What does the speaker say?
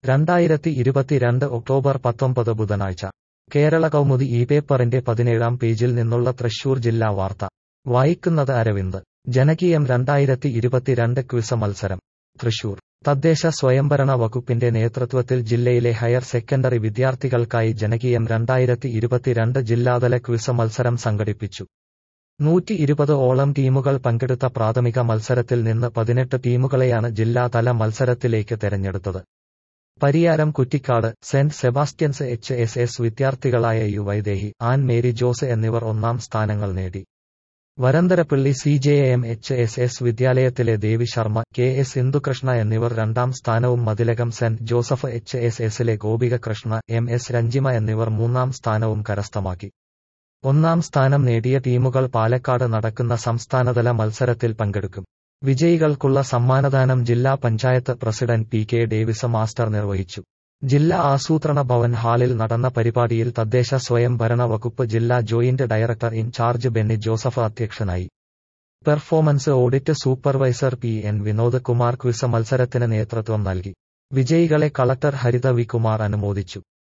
രണ്ടായിരത്തി ഇരുപത്തിരണ്ട് ഒക്ടോബർ പത്തൊമ്പത് ബുധനാഴ്ച കേരള കൗമുദി ഈ പേപ്പറിന്റെ പതിനേഴാം പേജിൽ നിന്നുള്ള തൃശൂർ ജില്ലാ വാർത്ത വായിക്കുന്നത് അരവിന്ദ് ജനകീയം രണ്ടായിരത്തി ഇരുപത്തിരണ്ട് ക്വിസ് മത്സരം തൃശൂർ തദ്ദേശ സ്വയംഭരണ വകുപ്പിന്റെ നേതൃത്വത്തിൽ ജില്ലയിലെ ഹയർ സെക്കൻഡറി വിദ്യാർത്ഥികൾക്കായി ജനകീയം രണ്ടായിരത്തി ഇരുപത്തിരണ്ട് ജില്ലാതല ക്വിസ് മത്സരം സംഘടിപ്പിച്ചു നൂറ്റി ഇരുപത് ഓളം ടീമുകൾ പങ്കെടുത്ത പ്രാഥമിക മത്സരത്തിൽ നിന്ന് പതിനെട്ട് ടീമുകളെയാണ് ജില്ലാതല മത്സരത്തിലേക്ക് തെരഞ്ഞെടുത്തത് Pariyaram Kuttikkad saint Sebastian's H S S വിദ്യാർത്ഥികളായ U Vaidehi Ann Mary Jose എന്നിവർ ഒന്നാം സ്ഥാനങ്ങൾ നേടി Varantharappally C J M H S S വിദ്യാലയത്തിലെ ദേവി ശർമ്മ കെ എസ് ഇന്ദുകൃഷ്ണ എന്നിവർ രണ്ടാം സ്ഥാനവും Mathilakam saint Joseph H S എസിലെ ഗോപിക കൃഷ്ണ എം എസ് രഞ്ജിമ എന്നിവർ മൂന്നാം സ്ഥാനവും കരസ്ഥമാക്കി ഒന്നാം സ്ഥാനം നേടിയ ടീമുകൾ പാലക്കാട് നടക്കുന്ന സംസ്ഥാനതല മത്സരത്തിൽ പങ്കെടുക്കും വിജയികൾക്കുള്ള സമ്മാനദാനം ജില്ലാ panchayat president P K Davis master നിർവഹിച്ചു ജില്ലാ ആസൂത്രണ ഭവൻ ഹാളിൽ നടന്ന പരിപാടിയിൽ തദ്ദേശ സ്വയംഭരണ വകുപ്പ് ജില്ലാ joint director in charge Benny Joseph അധ്യക്ഷനായി performance audit supervisor P N Vinod Kumar quiz മത്സരത്തിന് നേതൃത്വം നൽകി വിജയികളെ കളക്ടർ ഹരിത വി കുമാർ അനുമോദിച്ചു